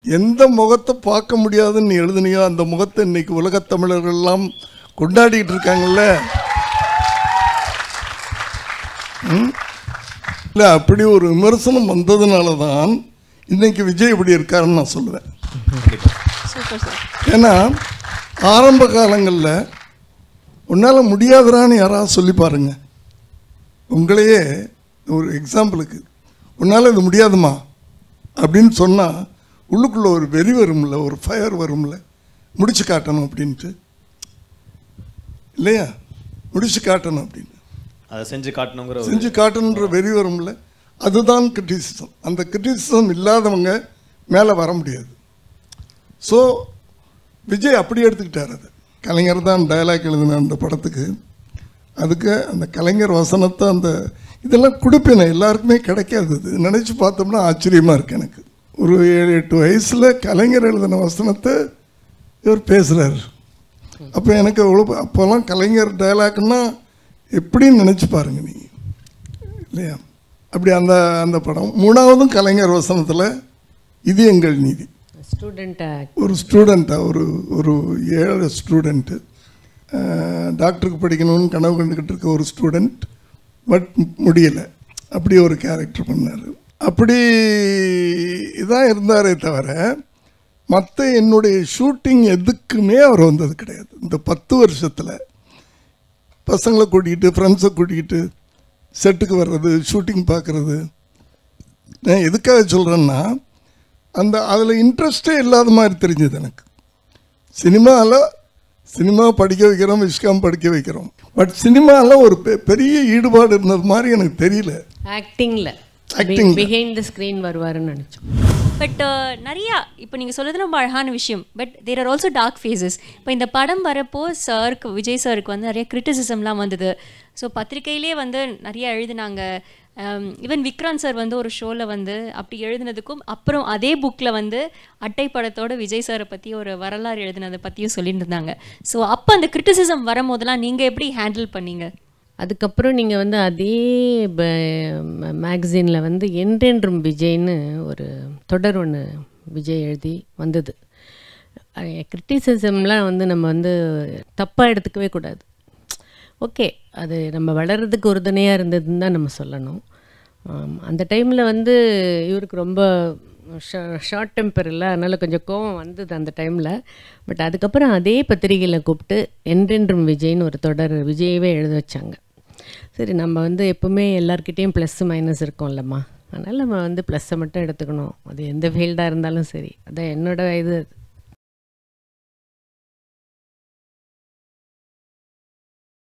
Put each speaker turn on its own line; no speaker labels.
எந்த முகத்தை பார்க்க முடியாதுன்னு நீ எழுதுனியோ அந்த முகத்தை இன்னைக்கு உலகத் தமிழர்கள் எல்லாம் கொண்டாடிட்டு இருக்காங்கல்ல இல்லை அப்படி ஒரு விமர்சனம் வந்ததுனால தான் இன்னைக்கு விஜய் இப்படி இருக்காருன்னு நான் சொல்லுவேன்
சூப்பர் சார்
ஏன்னா ஆரம்ப காலங்களில் உன்னால் முடியாதுறான்னு யாராவது சொல்லி பாருங்க உங்களையே ஒரு எக்ஸாம்பிளுக்கு உன்னால் இது முடியாதுமா அப்படின்னு சொன்னால் உள்ளுக்குள்ளே ஒரு வெறி வரும்ல ஒரு ஃபயர் வரும்ல முடிச்சு காட்டணும் அப்படின்ட்டு இல்லையா முடிச்சு காட்டணும் அப்படின்னு
அதை செஞ்சு காட்டணுங்கிற ஒரு
செஞ்சு காட்டணுன்ற வெறி வரும்ல அதுதான் கிரிட்டிசிசம் அந்த கிரிட்டிசிசம் இல்லாதவங்க மேலே வர முடியாது ஸோ விஜய் அப்படி எடுத்துக்கிட்டார் அது கலைஞர் தான் டயலாக் எழுதின அந்த படத்துக்கு அதுக்கு அந்த கலைஞர் வசனத்தை அந்த இதெல்லாம் கொடுப்பேனே எல்லாருக்குமே கிடைக்காது இது நினச்சி பார்த்தோம்னா ஆச்சரியமாக இருக்கு எனக்கு ஒரு ஏழு எட்டு வயசில் கலைஞர் எழுதின வசனத்தை இவர் பேசுகிறார் அப்போ எனக்கு எவ்வளோ அப்போல்லாம் கலைஞர் டயலாக்னா எப்படின்னு நினச்சி பாருங்க நீங்கள் இல்லையா அப்படி அந்த அந்த படம் மூணாவதும் கலைஞர் வசனத்தில் இது எங்கள் நீதி
ஸ்டூடெண்ட்டை
ஒரு ஸ்டூடெண்ட்டாக ஒரு ஒரு ஏழு ஸ்டூடெண்ட்டு டாக்டருக்கு படிக்கணும்னு கனவு கண்டுக்கிட்டு இருக்க ஒரு ஸ்டூடெண்ட் பட் முடியலை அப்படி ஒரு கேரக்டர் பண்ணார் அப்படி இதான் இருந்தாரே தவிர மற்ற என்னுடைய ஷூட்டிங் எதுக்குமே அவர் வந்தது கிடையாது இந்த பத்து வருஷத்தில் பசங்களை கூட்டிகிட்டு ஃப்ரெண்ட்ஸை கூட்டிகிட்டு செட்டுக்கு வர்றது ஷூட்டிங் பார்க்குறது நான் எதுக்காக சொல்கிறேன்னா அந்த அதில் இன்ட்ரெஸ்டே இல்லாத மாதிரி தெரிஞ்சது எனக்கு சினிமாவில் சினிமா படிக்க வைக்கிறோம் விஸ்காம் படிக்க வைக்கிறோம் பட் சினிமாவில் ஒரு பெ- பெரிய ஈடுபாடு இருந்தது மாதிரி எனக்கு தெரியல
ஆக்டிங்கில்
Acting ல.
பிஹைண்ட் த ஸ்க்ரீன் வருவாருன்னு நினச்சோம்
பட் நிறையா இப்போ நீங்கள் சொல்கிறது ரொம்ப அழகான விஷயம் but there are also dark faces இப்போ இந்த படம் வரப்போ சாருக்கு விஜய் சாருக்கு வந்து நிறைய கிரிட்டிசிசம்லாம் வந்தது ஸோ பத்திரிக்கையிலே வந்து நிறைய எழுதினாங்க ஈவன் விக்ராந்த் சார் வந்து ஒரு ஷோவில் வந்து அப்படி எழுதினதுக்கும் அப்புறம் அதே புக்கில் வந்து அட்டை படத்தோட விஜய் சாரை பற்றி ஒரு வரலாறு எழுதினதை பற்றியும் சொல்லிட்டு இருந்தாங்க ஸோ அப்போ அந்த கிரிட்டிசிசம் வரும்போதெல்லாம் நீங்கள் எப்படி ஹேண்டில் பண்ணீங்க
அதுக்கப்புறம் நீங்கள் வந்து அதே மேகசினில் வந்து என்றென்றும் விஜய்னு ஒரு தொடர் ஒன்று விஜய் எழுதி வந்தது கிரிட்டிசிசம்லாம் வந்து நம்ம வந்து தப்பாக எடுத்துக்கவே கூடாது ஓகே அது நம்ம வளர்கிறதுக்கு உறுதுணையாக இருந்ததுன்னு தான் நம்ம சொல்லணும் ஆம், அந்த டைமில் வந்து இவருக்கு ரொம்ப ஷார்ட் டெம்பர் இல்லை அதனால் கொஞ்சம் கோவம் வந்தது அந்த டைமில் பட் அதுக்கப்புறம் அதே பத்திரிகையில் கூப்பிட்டு என்றென்றும் விஜய்னு ஒரு தொடர் விஜயவே எழுத வச்சாங்க சரி நம்ம வந்து எப்பவுமே எல்லாருக்கிட்டேயும் ப்ளஸ் மைனஸ் இருக்கும்லம்மா அதனால் நம்ம வந்து ப்ளஸ்ஸை மட்டும் எடுத்துக்கணும் அது எந்த ஃபீல்டாக இருந்தாலும் சரி அதான் என்னோட இது